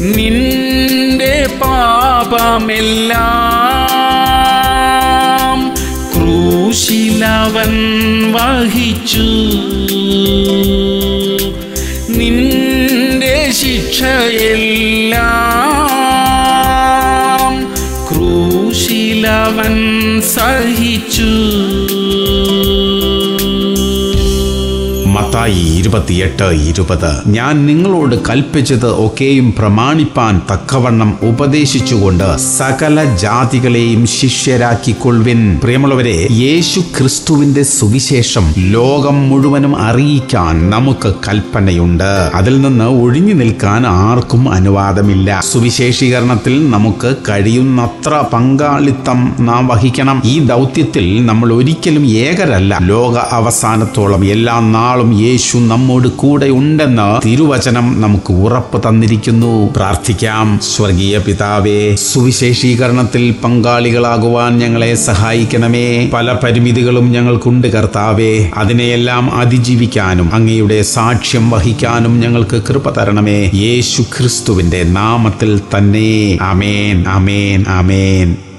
നിന്റെ പാപമെല്ലാം ക്രൂശിലവൻ വഹിച്ചു നിന്റെ ശിക്ഷയെല്ലാം ക്രൂശിലവൻ സഹിച്ചു മത്തായി ഇരുപത്തിയെട്ട് ഇരുപത് ഞാൻ നിങ്ങളോട് കൽപ്പിച്ചത് ഒക്കെയും പ്രമാണിപ്പാൻ തക്കവണ്ണം ഉപദേശിച്ചുകൊണ്ട് സകല ജാതികളെയും ശിഷ്യരാക്കിക്കൊള്ളുവിൻ പ്രിയമുള്ളവരെ യേശു ക്രിസ്തുവിന്റെ സുവിശേഷം ലോകം മുഴുവനും അറിയിക്കാൻ നമുക്ക് കൽപ്പനയുണ്ട് അതിൽ നിന്ന് ഒഴിഞ്ഞു നിൽക്കാൻ ആർക്കും അനുവാദമില്ല സുവിശേഷീകരണത്തിൽ നമുക്ക് കഴിയുന്നത്ര പങ്കാളിത്തം നാം വഹിക്കണം ഈ ദൗത്യത്തിൽ നമ്മൾ ഒരിക്കലും ഏകരല്ല ലോക അവസാനത്തോളം എല്ലാ നാളും യേശു നമ്മോട് കൂടെ ഉണ്ടെന്ന് തിരുവചനം നമുക്ക് ഉറപ്പ് തന്നിരിക്കുന്നു പ്രാർത്ഥിക്കാം സ്വർഗീയ പിതാവേ സുവിശേഷീകരണത്തിൽ പങ്കാളികളാകുവാൻ ഞങ്ങളെ സഹായിക്കണമേ പല പരിമിതികളും ഞങ്ങൾക്കുണ്ട് കർത്താവേ അതിനെയെല്ലാം അതിജീവിക്കാനും അങ്ങയുടെ സാക്ഷ്യം വഹിക്കാനും ഞങ്ങൾക്ക് കൃപ തരണമേ യേശു ക്രിസ്തുവിന്റെ നാമത്തിൽ തന്നെ അമേൻ അമേൻ അമേൻ